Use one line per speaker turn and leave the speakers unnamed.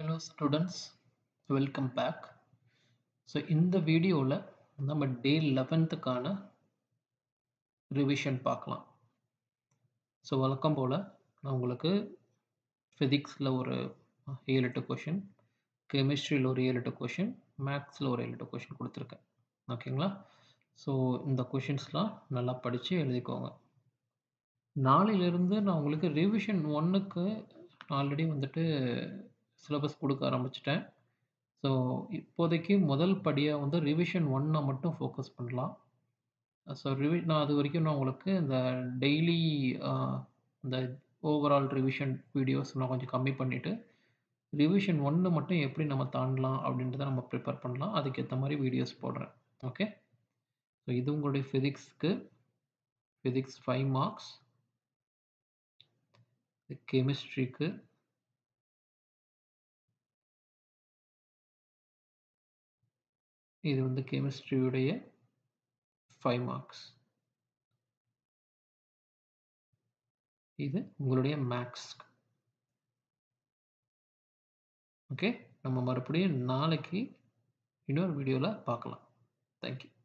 hello students welcome back so இந்த வீடியோவில் நம்ம டே லெவன்த்துக்கான ரிவிஷன் பார்க்கலாம் ஸோ வழக்கம் போல் நான் உங்களுக்கு ஃபிசிக்ஸில் ஒரு ஏழு எட்டு கொஷின் கெமிஸ்ட்ரியில் ஒரு ஏழு எட்டு கொஷின் மேக்ஸில் ஒரு ஏழு எட்டு கொஷின் கொடுத்துருக்கேன் ஓகேங்களா ஸோ இந்த கொஷின்ஸ்லாம் நல்லா படித்து எழுதிக்கோங்க நாளையிலிருந்து நான் உங்களுக்கு ரிவிஷன் ஒன்றுக்கு ஆல்ரெடி வந்துட்டு சிலபஸ் கொடுக்க ஆரம்பிச்சிட்டேன் ஸோ இப்போதைக்கு முதல் படியாக வந்து ரிவிஷன் ஒன்னை மட்டும் ஃபோக்கஸ் பண்ணலாம் ஸோ ரிவி நான் அது வரைக்கும் நான் உங்களுக்கு இந்த டெய்லி இந்த ஓவரால் ரிவிஷன் வீடியோஸ் நான் கொஞ்சம் கம்மி பண்ணிவிட்டு ரிவிஷன் ஒன்று மட்டும் எப்படி நம்ம தாண்டலாம் அப்படின்றத நம்ம ப்ரிப்பேர் பண்ணலாம் அதுக்கேற்ற மாதிரி வீடியோஸ் போடுறேன் ஓகே ஸோ இது உங்களுடைய ஃபிசிக்ஸ்க்கு ஃபிசிக்ஸ் ஃபைவ் மார்க்ஸ் கெமிஸ்ட்ரிக்கு இது வந்து கெமிஸ்ட்ரியுடைய ஃபைவ் மார்க்ஸ் இது உங்களுடைய மேக்ஸ் ஓகே நம்ம மறுபடியும் நாளைக்கு இன்னொரு வீடியோவில் பார்க்கலாம் தேங்க்யூ